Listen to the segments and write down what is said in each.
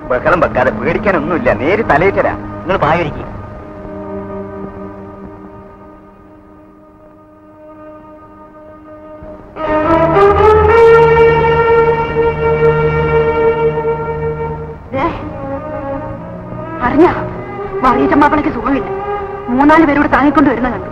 ബഹളം വെക്കാതെ പേടിക്കാനൊന്നുമില്ല നേര് തലയിട്ടരാ നിങ്ങൾ പാകരിക്കും അറിഞ്ഞ വറീച്ചമ്മാപ്പിളയ്ക്ക് സുഖമില്ല മൂന്നാല് പേരോട് താങ്ങിക്കൊണ്ട് വരുന്ന കണ്ടു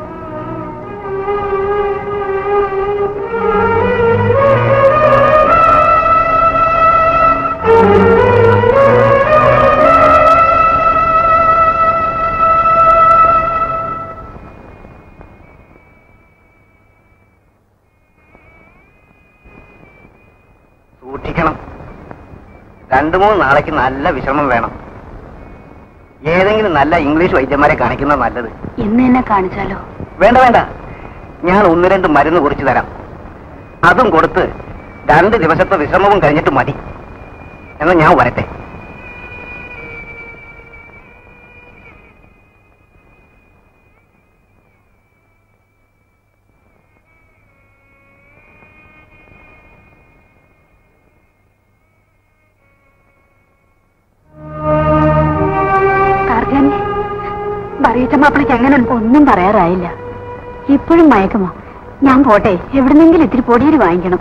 സൂക്ഷിക്കണം രണ്ടു മൂന്ന് നാളേക്ക് നല്ല വിശ്രമം വേണം ഏതെങ്കിലും നല്ല ഇംഗ്ലീഷ് വൈദ്യന്മാരെ കാണിക്കുന്നത് നല്ലത് ഇന്ന് എന്നെ കാണിച്ചാലോ വേണ്ട വേണ്ട ഞാൻ ഒന്ന് രണ്ട് മരുന്ന് കുറിച്ച് തരാം അതും കൊടുത്ത് രണ്ട് ദിവസത്തെ വിശ്രമവും കഴിഞ്ഞിട്ട് മതി എന്നാ ഞാൻ വരട്ടെ കാർഗാനി വറീച്ചമ്മാപ്പിളയ്ക്ക് എങ്ങനെ ഒന്നും പറയാറായില്ല ഇപ്പോഴും മയക്കുമോ ഞാൻ പോട്ടെ എവിടുന്നെങ്കിലും ഇത്തിരി പൊടിയരി വാങ്ങിക്കണം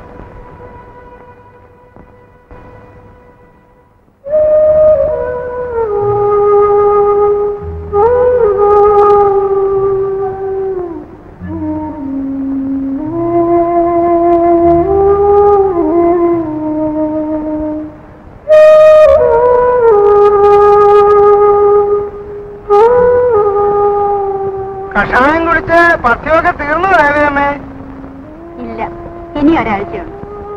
കഷായം കുടിച്ച് പഥ്യമൊക്കെ തീർന്നു വേലയമ്മേ ഇല്ല ഇനി ഒരാഴ്ചയുണ്ട്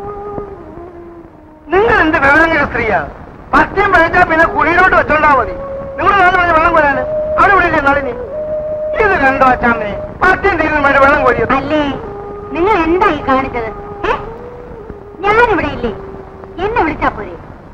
നിങ്ങൾ എന്ത് വിവരങ്ങ സ്ത്രീയാ പഥ്യം പഴിച്ചാൽ പിന്നെ കുഴിയിലോട്ട് വെച്ചോണ്ടാ മതി നിങ്ങൾ നാല് മണി വെള്ളം കോരാന് അവിടെ വിടില്ലേ നളിനി ഇത് കണ്ടോ അച്ചാമ്മേ പഥ്യം തീരുന്ന മഴ വെള്ളം കോരിയത് അല്ലേ നിങ്ങൾ എന്തായി കാണിച്ചത് ഏ? ഞാനിവിടെ ഇല്ലേ എന്നെ വിളിച്ചാ പോരെ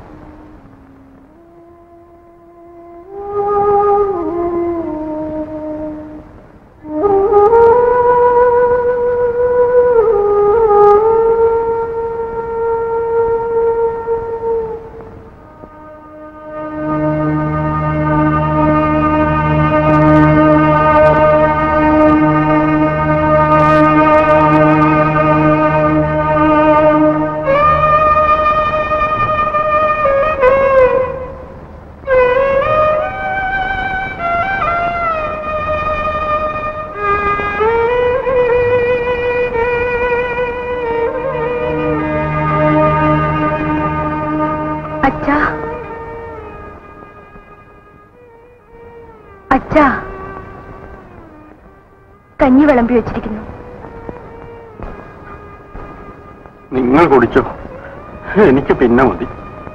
അച്ഛാ അച്ഛാ കഞ്ഞി വിളമ്പി വെച്ചിരിക്കുന്നു നിങ്ങൾ കുടിച്ചോ എനിക്ക് പിന്നെ മതി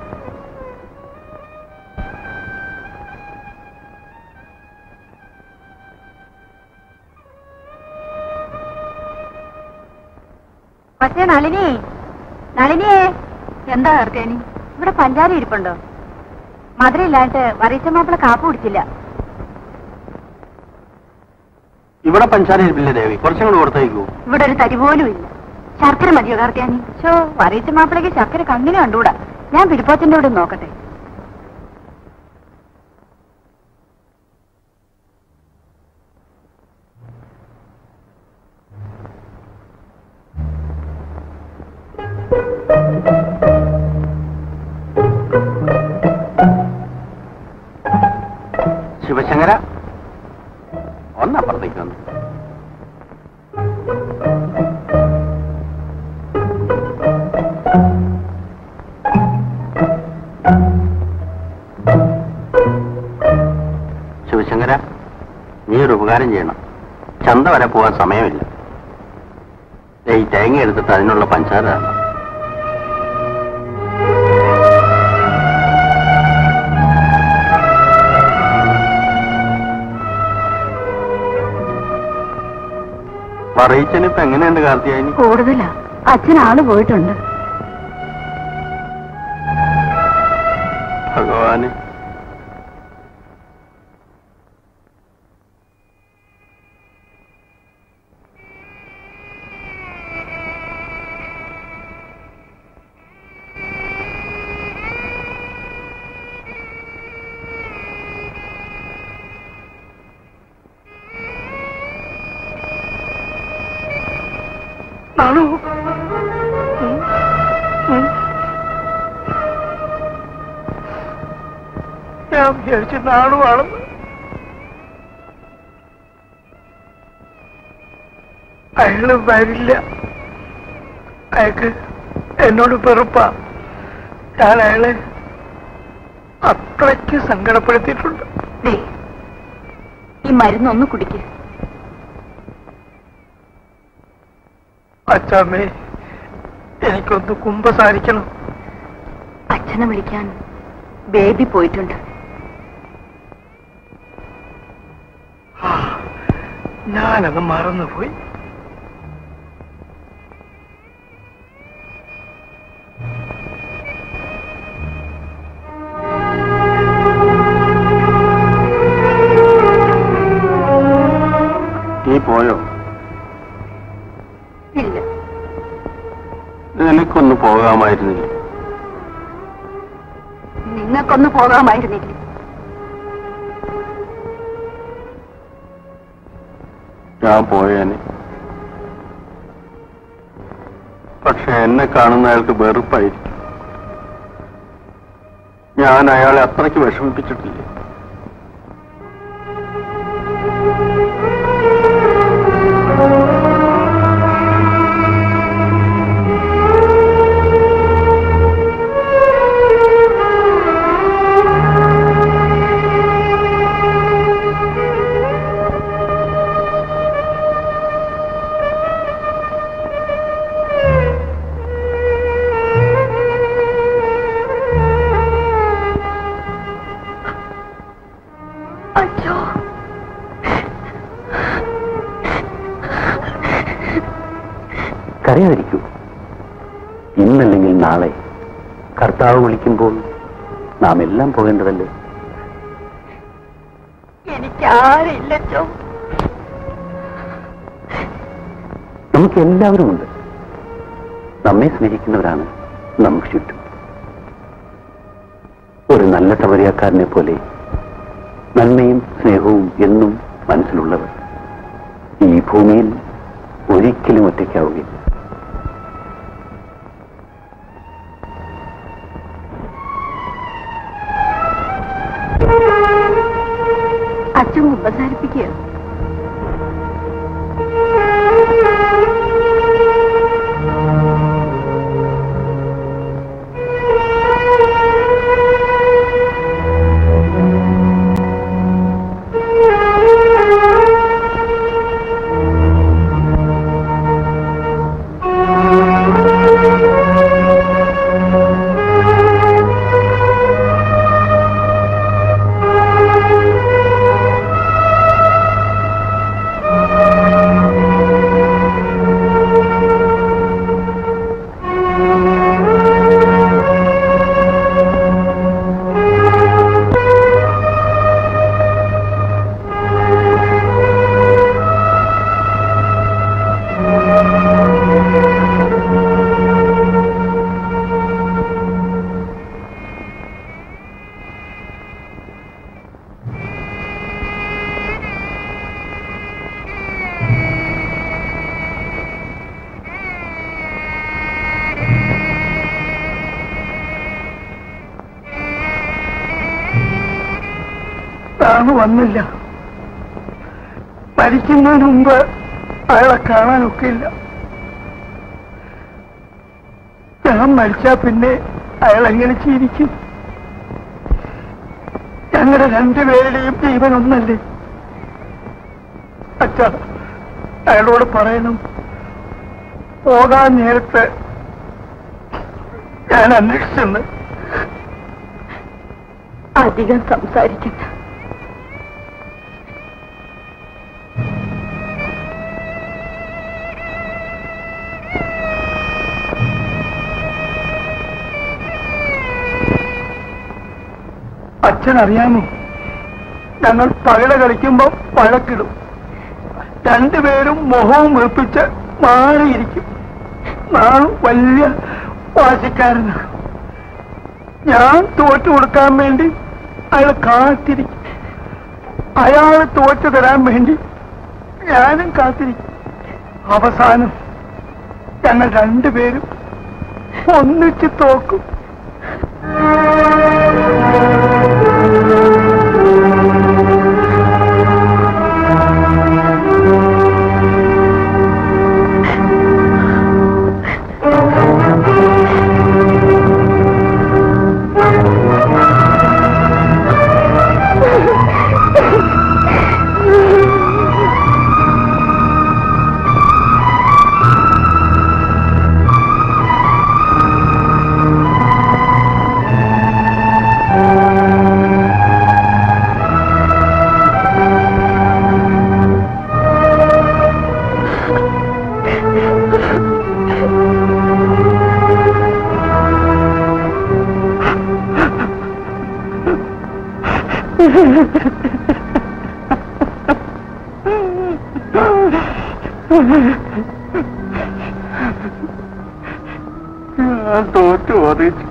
പക്ഷേ നളിനി നളിനിയേ എന്താ ഹർത്തേനി ഇവിടെ പഞ്ചാര ഇരിപ്പുണ്ടോ മധുരം ഇല്ലാണ്ട് വറീച്ച മാപ്പിള കാപ്പ് കുടിച്ചില്ല ഇവിടെ പഞ്ചാര ഇരിപ്പില്ലേ ദേവി കുറച്ചും കൂടെ കൊടുത്തേക്കൂ ഇവിടെ ഒരു തരി പോലും ഇല്ല ശർക്കര മതിയോ കാർത്തിയാനി ഷോ വറീച്ച മാപ്പിളയ്ക്ക് ശർക്കര കണ്ണിന് കണ്ടുകൂടാ ഞാൻ പിടിപ്പോത്തിന്റെ ഇവിടെ നോക്കട്ടെ ശിവശങ്കര ഒന്നപ്പുറത്തേക്ക് വന്നു ശിവശങ്കര നീ ഒരു ഉപകാരം ചെയ്യണം ചന്ത വരെ പോകാൻ സമയമില്ല ദേ ഈ തേങ്ങ എടുത്തിട്ട് അതിനുള്ള പഞ്ചാര തരണം. പറയിച്ചനിപ്പോ എങ്ങനെയുണ്ട് കാർത്തിയായനി കൂടുതലാ അച്ഛൻ ആള് പോയിട്ടുണ്ട് ഭഗവാന് നാണു ഉം. ഉം. ഞാൻ വിചാരിച്ചു നാണുവാണെന്ന് അയാള് വരില്ല അയാൾക്ക് എന്നോട് വെറുപ്പാ ഞാൻ അയാളെ അത്രയ്ക്ക് സങ്കടപ്പെടുത്തിയിട്ടുണ്ട് ദേ, ഈ മരുന്നൊന്ന് കുടിക്ക് അച്ചാമ്മേ എനിക്കൊന്ന് കുമ്പസാരിക്കണം അച്ഛനെ വിളിക്കാൻ ബേബി പോയിട്ടുണ്ട് ആ, ഞാനത് മറന്നുപോയി നീ പോയോ ഇല്ല നിനക്കൊന്ന് പോകാമായിരുന്നില്ല നിങ്ങൾക്കൊന്ന് പോകാമായിരുന്നില്ല ഞാൻ പോയേനെ പക്ഷെ എന്നെ കാണുന്ന അയാൾക്ക് വെറുപ്പായിരിക്കും ഞാൻ അയാളെ അത്രയ്ക്ക് വിഷമിപ്പിച്ചിട്ടില്ല അച്ഛോ കരയാതിരിക്കൂ ഇന്നല്ലെങ്കിൽ നാളെ കർത്താവ് വിളിക്കുമ്പോൾ നാം എല്ലാം പോകേണ്ടതല്ലേ എനിക്കാരില്ലച്ചോ നമുക്ക് എല്ലാവരും ഉണ്ട് നമ്മെ സ്നേഹിക്കുന്നവരാണ് നമുക്ക് ചുറ്റും ഒരു നല്ല സൗകര്യക്കാരനെ പോലെ നന്മയും സ്നേഹവും എന്നും മനസ്സിലുള്ളവർ ഈ ഭൂമിയിൽ ഒരിക്കലും ഒറ്റയ്ക്കാവുകയില്ല അച്ഛൻ ഉപസാരിപ്പിക്കുക നാണു വന്നില്ല മരിക്കുന്നതിന് മുമ്പ് അയാളെ കാണാനൊക്കെ ഇല്ല ഞാൻ മരിച്ചാ പിന്നെ അയാൾ എങ്ങനെ ചിരിക്കും ഞങ്ങളുടെ രണ്ടുപേരുടെയും ജീവൻ ഒന്നല്ലേ അച്ഛ അയാളോട് പറയണം പോകാൻ നേരത്ത് ഞാൻ അന്വേഷിച്ചെന്ന് അധികം സംസാരിക്കണ്ട അച്ഛൻ അറിയാമോ ഞങ്ങൾ പകല കളിക്കുമ്പോ വഴക്കിടും രണ്ടുപേരും മുഖവും വെളുപ്പിച്ച് മാറിയിരിക്കും നാളും വലിയ വാശിക്കാരനാണ് ഞാൻ തോറ്റു കൊടുക്കാൻ വേണ്ടി അയാൾ കാത്തിരിക്കും അയാൾ തോറ്റു തരാൻ വേണ്ടി ഞാനും കാത്തിരിക്കും അവസാനം ഞങ്ങൾ രണ്ടുപേരും ഒന്നിച്ച് തോക്കും ഞാൻ തോറ്റു അറിയിച്ച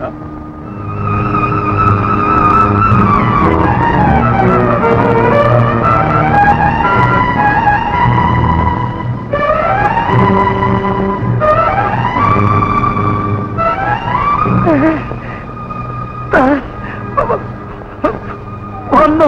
വന്നു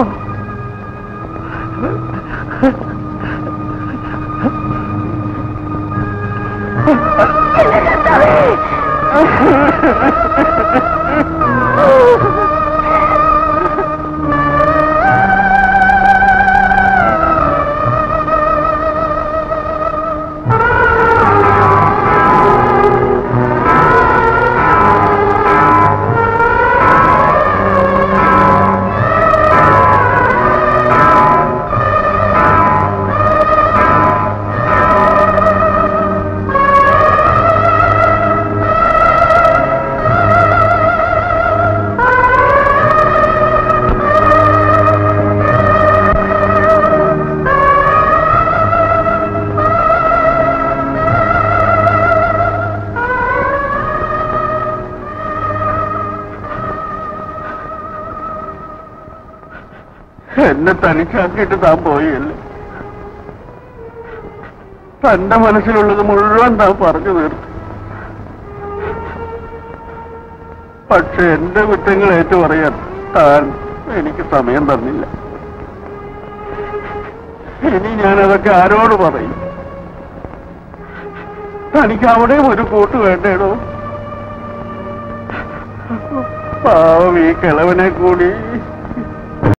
എന്നെ തനിച്ചാക്കിയിട്ട് താൻ പോയല്ലേ തന്റെ മനസ്സിലുള്ളത് മുഴുവൻ താൻ പറഞ്ഞു തീർത്തു പക്ഷെ എന്റെ കുറ്റങ്ങൾ ഏറ്റു പറയാൻ താൻ എനിക്ക് സമയം തന്നില്ല ഇനി ഞാനതൊക്കെ ആരോട് പറയും തനിക്ക് അവിടെയും ഒരു കൂട്ട് വേണ്ടേടോ പാവം ഈ കിളവനെ കൂടി